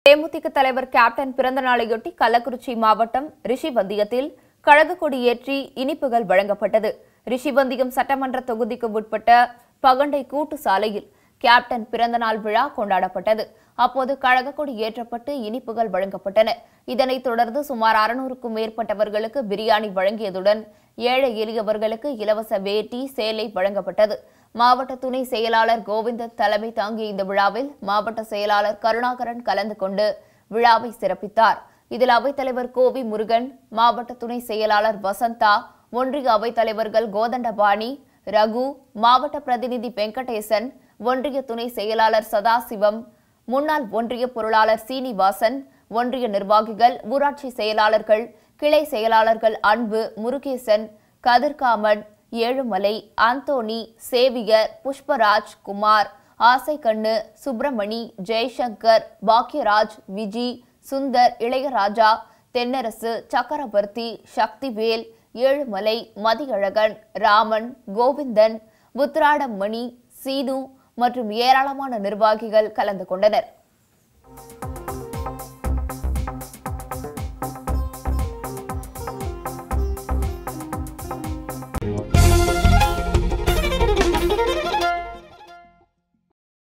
தேமுதிக தலைவர் கேப்டன் பிறந்த நாளையொட்டி கள்ளக்குறிச்சி மாவட்டம் ரிஷிவந்தியத்தில் கழக கொடி ஏற்றி இனிப்புகள் வழங்கப்பட்டது ரிஷிவந்தியம் சட்டமன்ற தொகுதிக்கு உட்பட்ட பகண்டை கூட்டு சாலையில் கேப்டன் பிறந்தநாள் விழா கொண்டாடப்பட்டது அப்போது கழக கொடி ஏற்றப்பட்டு இனிப்புகள் வழங்கப்பட்டன இதனைத் தொடர்ந்து சுமார் அறுநூறுக்கும் மேற்பட்டவர்களுக்கு பிரியாணி வழங்கியதுடன் ஏழை எளியவர்களுக்கு இலவச வேட்டி சேலை வழங்கப்பட்டது மாவட்ட துணை செயலாளர் கோவிந்தன் தலைமை தாங்கிய இந்த விழாவில் மாவட்ட செயலாளர் கருணாகரன் கலந்து கொண்டு விழாவை சிறப்பித்தார் இதில் அவைத்தலைவர் கோவி முருகன் மாவட்ட துணை செயலாளர் வசந்தா ஒன்றிய அவைத்தலைவர்கள் கோதண்டபாணி ரகு மாவட்ட பிரதிநிதி வெங்கடேசன் ஒன்றிய துணை செயலாளர் சதாசிவம் முன்னாள் ஒன்றிய பொருளாளர் சீனிவாசன் ஒன்றிய நிர்வாகிகள் ஊராட்சி செயலாளர்கள் கிளை செயலாளர்கள் அன்பு முருகேசன் கதிர்காமன் ஏழுமலை அந்தோணி சேவியர் புஷ்பராஜ் குமார் ஆசைக்கண்ணு சுப்பிரமணி ஜெய்சங்கர் பாக்யராஜ் விஜி சுந்தர் இளையராஜா தென்னரசு சக்கரவர்த்தி சக்திவேல் ஏழுமலை மதியழகன் ராமன் கோவிந்தன் புத்ராடமணி சீனு மற்றும் ஏராளமான நிர்வாகிகள் கலந்து கொண்டனர்